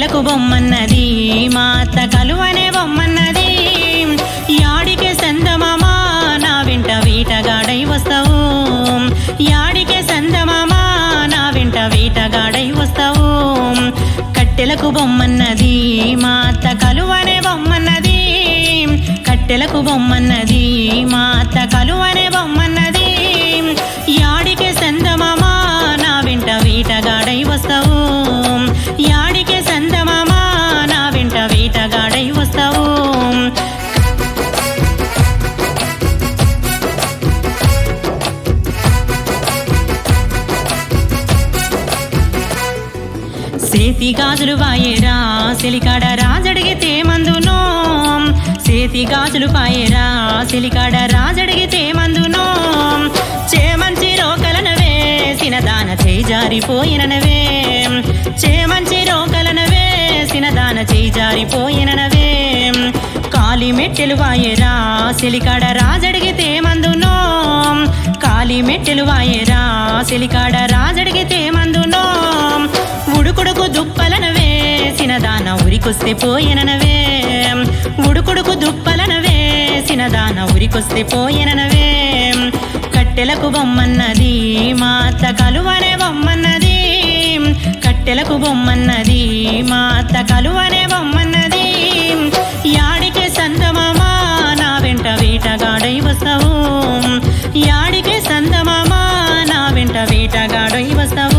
కట్టెలకు బొమ్మన్నది మా అత్త కలువనే బొమ్మన్నది యాడికే సందమామా నా వెంట వీటగాడై వస్తావు యాడికే సందమామా నా వెంట వీటగాడై వస్తావు కట్టెలకు బొమ్మన్నది మా అత్త కలువనే బొమ్మన్నది కట్టెలకు బొమ్మన్నది మా అత్త కలువనే బొమ్మన్నది యాడికే సందమామా నా వెంట వీటగాడై వస్తావు యాడికే సందమామా నా వెంట వీటగాడై వస్తావు సేతి గాజులు వాయేరా సిలికాడ రాజడిగితే మందునో సేతి గాజులు పాయేరా సిలికాడ రాజడిగితే మందునో చేమంచి రోకలన వేసిన దాన చేయి జారిపోయిననవే చేమంచి రోకలన వేసిన దాన చేయి జారిపోయిననవే కాలి మెట్టెలు వాయేరా సిలికాడ రాజడిగితే మందునో కాలి మెట్టెలు వాయేరా సిలికాడ రాజడిగితే మందునో ఉడుకుడుకు దుప్పలను వేసిన దాన ఉరికొస్తే పోయిననవే ఉడుకుడుకు దుప్పలను వేసిన దాన ఉరికొస్తే పోయిననవే కట్టెలకు బొమ్మన్నది మా అత్త కలువనే బొమ్మన్నది కట్టెలకు బొమ్మన్నది మా అత్త కలువనే బొమ్మన్నది యాడికే సందమామా నా వెంట వేటగాడై వస్తావు యాడికే సందమామా నా వెంట వేటగాడై వస్తావు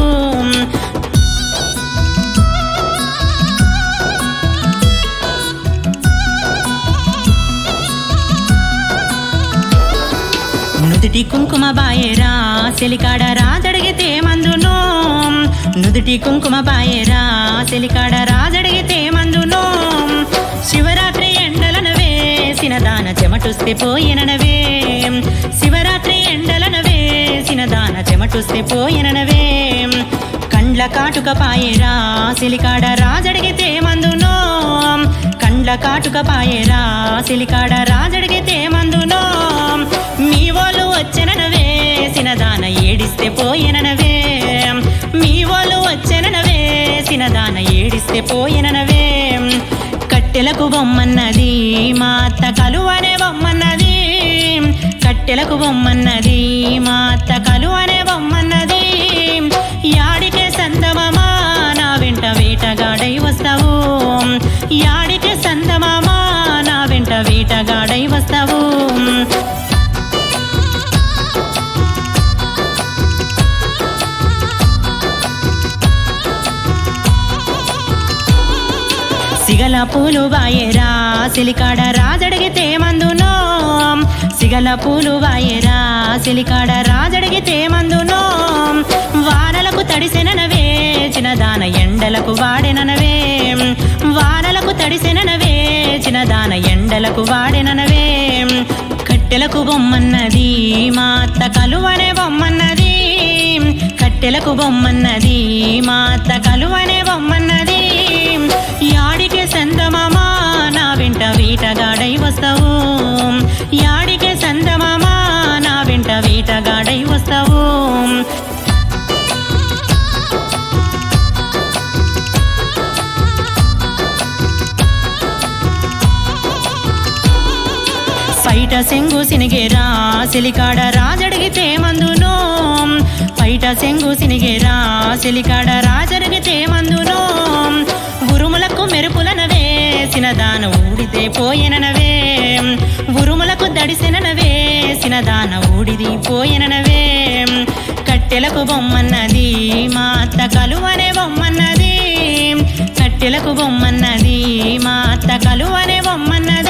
నుదుటి కుంకుమ బాయేరా సెలికాడ రాజడిగితే మందునో నుదుటి కుంకుమ బాయేరా సెలికాడ రాజడిగితే మందునో శివరాత్రి ఎండలను వేసిన దాన చెమటుస్తే పోయిననవే శివరాత్రి ఎండలను వేసిన దాన చెమటుస్తే పోయిననవే కండ్ల కాటుక పాయేరా సిలికాడ రాజడిగితే మందునో కండ్ల కాటుక పాయేరా సిలికాడ రాజడిగితే మందునో మీ వాళ్ళు వచ్చెననవే వేసిన దాన ఏడిస్తే పోయిననవే మీ వాళ్ళు వచ్చెననవే వేసిన దాన ఏడిస్తే పోయిననవే కట్టెలకు బొమ్మన్నది మా అత్త కలువనే బొమ్మన్నది కట్టెలకు బొమ్మన్నది మా అత్త కలువనే బొమ్మన్నది యాడికే సందమామా నా వెంట వేటగాడై వస్తావు యాడికే సందమామా నా వెంట వేటగాడై వస్తావు సిగల పూలు వాయేరా సిలికాడ రాజడిగితే మందునో సిగల పూలు వాయేరా సిలికాడ రాజడిగితే మందునో వానలకు తడిసెననవే చిన్న దాన ఎండలకు వాడెననవే వానలకు తడిసెననవే చిన్న దాన ఎండలకు వాడెననవే కట్టెలకు బొమ్మన్నది మా అత్త కలువనే బొమ్మన్నది కట్టెలకు బొమ్మన్నది మా అత్త కలువనే బొమ్మన్నది యాడికే సందమామా నా వెంట వీటగాడై వస్తావు యాడికే సందమామా నా వెంట వీటగాడై వస్తావు పైట సెంగు సినిగేరా సిలికాడ రాజడిగితే మందునో పైట సెంగు సినిగేరా సిలికాడ రాజడిగితే మందునో ఉరుములకు మెరుపులన వేసిన దాన ఊడితే పోయిననవే ఉరుములకు దడిసెనన వేసిన దాన ఊడిది పోయిననవే కట్టెలకు బొమ్మన్నది మా అత్త కలువనే బొమ్మన్నది కట్టెలకు బొమ్మన్నది మా అత్త కలువనే బొమ్మన్నది